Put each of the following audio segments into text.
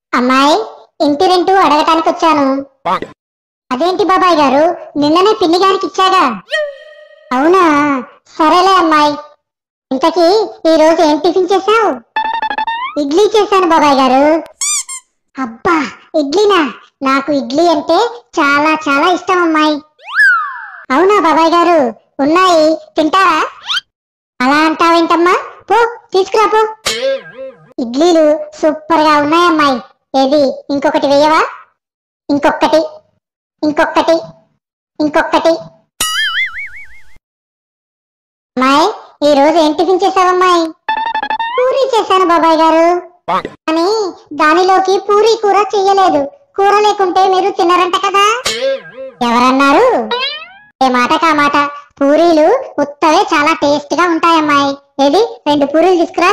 అమ్మాయి ఇంటి రెంటు అడగటానికి వచ్చాను అదేంటి బాబాయ్ గారు నిన్ననే పిన్ని గారికి ఇచ్చాగా అవునా సరేలే అమ్మాయి ఇంతకీ ఈ రోజు ఏం టిఫిన్ చేశావు ఇడ్లీ చేశాను బాబాయ్ గారు అబ్బా ఇడ్లీనా నాకు ఇడ్లీ అంటే చాలా చాలా ఇష్టం అమ్మాయి అవునా బాబాయ్ గారు ఉన్నాయి తింటారా అలా అంటావేంటమ్మా పో తీసుకురా పో ఇడ్లీలు సూపర్ గా ఉన్నాయమ్మాయి ఏది ఇంకొకటి వేయవా ఇంకొకటి ఇంకొకటి ఇంకొకటి అమ్మాయి ఈ రోజు ఏం టిఫిన్ చేసావమ్మాయి పూరి చేశాను బాబాయ్ గారు కానీ దానిలోకి పూరి కూర చెయ్యలేదు కూర లేకుంటే మీరు తినరంట కదా ఎవరన్నారు ఏ మాట కా మాట పూరీలు ఉత్తవే చాలా టేస్ట్ గా ఉంటాయమ్మాయి ఏది రెండు పూరీలు తీసుకురా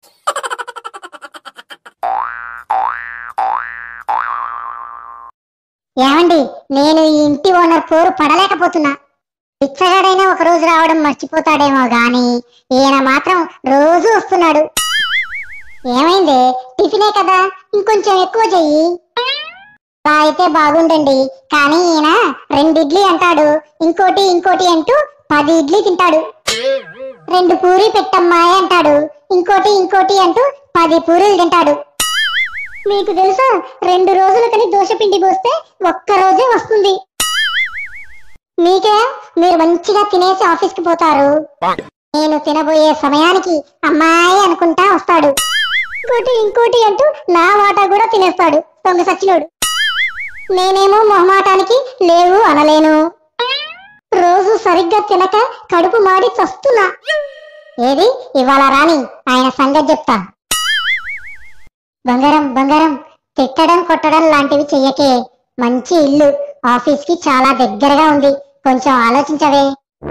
ఏమండి నేను ఈ ఇంటి ఓనర్ పోరు పడలేకపోతున్నా పిచ్చగాడైనా ఒక రోజు రావడం మర్చిపోతాడేమో గాని ఈయన మాత్రం రోజు వస్తున్నాడు ఏమైంది టిఫినే కదా ఇంకొంచెం ఎక్కువ చెయ్యి అలా అయితే బాగుండండి కానీ ఈయన రెండు ఇడ్లీ అంటాడు ఇంకోటి ఇంకోటి అంటూ పది ఇడ్లీ తింటాడు రెండు పూరి పెట్టమ్మాయి అంటాడు ఇంకోటి ఇంకోటి అంటూ పది పూరీలు తింటాడు మీకు తెలుసా రెండు రోజులకని దోశపిండి పోస్తే ఒక్క రోజే వస్తుంది మీకే మీరు మంచిగా తినేసి ఆఫీస్కి పోతారు నేను తినబోయే సమయానికి అమ్మాయి అనుకుంటా వస్తాడు ఇంకోటి ఇంకోటి అంటూ నా వాటా కూడా తినేస్తాడు దొంగ సచ్చినోడు నేనేమో మొహమాటానికి లేవు అనలేను రోజు సరిగ్గా తినక కడుపు మాడి చస్తున్నా ఏది ఇవాళ రాని ఆయన సంగతి చెప్తా బంగారం బంగారం తిట్టడం కొట్టడం లాంటివి చెయ్యకే మంచి ఇల్లు ఆఫీస్ కి చాలా దగ్గరగా ఉంది కొంచెం ఆలోచించవే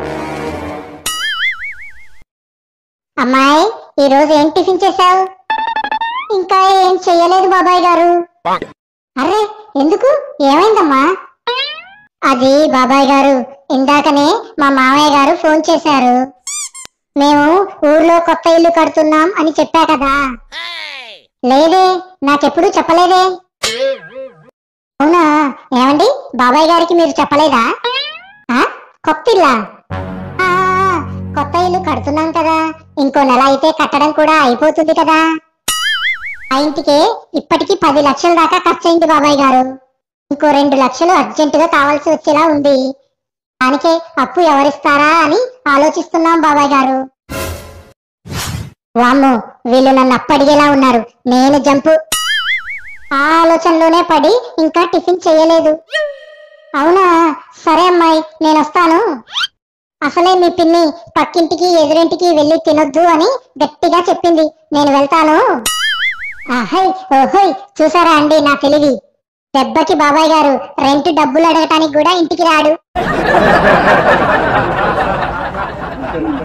అమ్మాయి ఈ రోజు ఏం టిఫిన్ చేశావు ఇంకా ఏం చెయ్యలేదు బాబాయ్ గారు అరే ఎందుకు ఏమైందమ్మా అది బాబాయ్ గారు ఇందాకనే మా మామయ్య గారు ఫోన్ చేశారు మేము ఊర్లో కొత్త ఇల్లు కడుతున్నాం అని చెప్పా కదా లేదే నాకెప్పుడు చెప్పలేదే అవునా ఏమండి బాబాయ్ గారికి మీరు చెప్పలేదా ఆ కొత్త ఇల్లా ఆ, కొత్త ఇల్లు కడుతున్నాం కదా ఇంకో నెల అయితే కట్టడం కూడా అయిపోతుంది కదా ఆ ఇంటికి ఇప్పటికి పది లక్షల దాకా ఖర్చయింది బాబాయ్ గారు ఇంకో రెండు లక్షలు అర్జెంటుగా కావాల్సి వచ్చేలా ఉంది దానికే అప్పు ఎవరిస్తారా అని ఆలోచిస్తున్నాం బాబాయ్ గారు వామ్మో వీళ్ళు నన్ను అప్పడిగేలా ఉన్నారు నేను జంపు ఆ ఆలోచనలోనే పడి ఇంకా టిఫిన్ చేయలేదు అవునా సరే అమ్మాయి నేను వస్తాను అసలే మీ పిన్ని పక్కింటికి ఎదురింటికి వెళ్ళి తినొద్దు అని గట్టిగా చెప్పింది నేను వెళ్తాను ఆహై ఓహోయ్ చూసారా అండి నా తెలివి దెబ్బకి బాబాయ్ గారు రెంట్ డబ్బులు అడగటానికి కూడా ఇంటికి రాడు